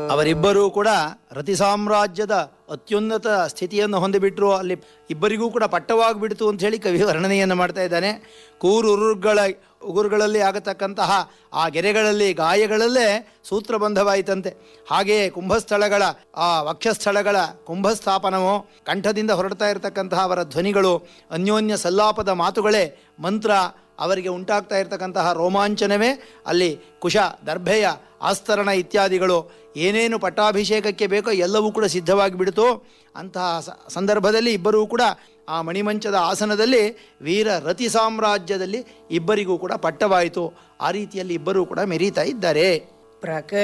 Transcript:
ಅವರಿಬ್ಬರೂ ಕೂಡ ರತಿ ಸಾಮ್ರಾಜ್ಯದ ಅತ್ಯುನ್ನತ ಸ್ಥಿತಿಯನ್ನು ಹೊಂದಿಬಿಟ್ರು ಅಲ್ಲಿ ಇಬ್ಬರಿಗೂ ಕೂಡ ಪಟ್ಟವಾಗಿಬಿಡ್ತು ಅಂತ ಹೇಳಿ ಕವಿ ವರ್ಣನೆಯನ್ನು ಮಾಡ್ತಾ ಇದ್ದಾನೆ ಕೂರು ಉರುಗಳ ಉಗುರುಗಳಲ್ಲಿ ಆಗತಕ್ಕಂತಹ ಆ ಗೆರೆಗಳಲ್ಲಿ ಗಾಯಗಳಲ್ಲೇ ಸೂತ್ರಬಂಧವಾಯಿತಂತೆ ಹಾಗೆಯೇ ಕುಂಭಸ್ಥಳಗಳ ಆ ವಕ್ಷಸ್ಥಳಗಳ ಕುಂಭಸ್ಥಾಪನವೋ ಕಂಠದಿಂದ ಹೊರಡ್ತಾ ಇರತಕ್ಕಂತಹ ಅವರ ಧ್ವನಿಗಳು ಅನ್ಯೋನ್ಯ ಸಲ್ಲಾಪದ ಮಾತುಗಳೇ ಮಂತ್ರ ಅವರಿಗೆ ಉಂಟಾಗ್ತಾ ಇರತಕ್ಕಂತಹ ರೋಮಾಂಚನವೇ ಅಲ್ಲಿ ಕುಶ ದರ್ಭೆಯ ಆಸ್ತರಣ ಇತ್ಯಾದಿಗಳು ಏನೇನು ಪಟ್ಟಾಭಿಷೇಕಕ್ಕೆ ಬೇಕೋ ಎಲ್ಲವೂ ಕೂಡ ಸಿದ್ಧವಾಗಿ ಬಿಡ್ತು ಅಂತಹ ಸ- ಸಂದರ್ಭದಲ್ಲಿ ಇಬ್ಬರೂ ಕೂಡ ಆ ಮಣಿಮಂಚದ ಆಸನದಲ್ಲಿ ವೀರ ರತಿ ಸಾಮ್ರಾಜ್ಯದಲ್ಲಿ ಇಬ್ಬರಿಗೂ ಕೂಡ ಪಟ್ಟವಾಯಿತು ಆ ರೀತಿಯಲ್ಲಿ ಇಬ್ಬರೂ ಕೂಡ ಮೆರೀತಾ ಇದ್ದಾರೆ ಪ್ರಕಟ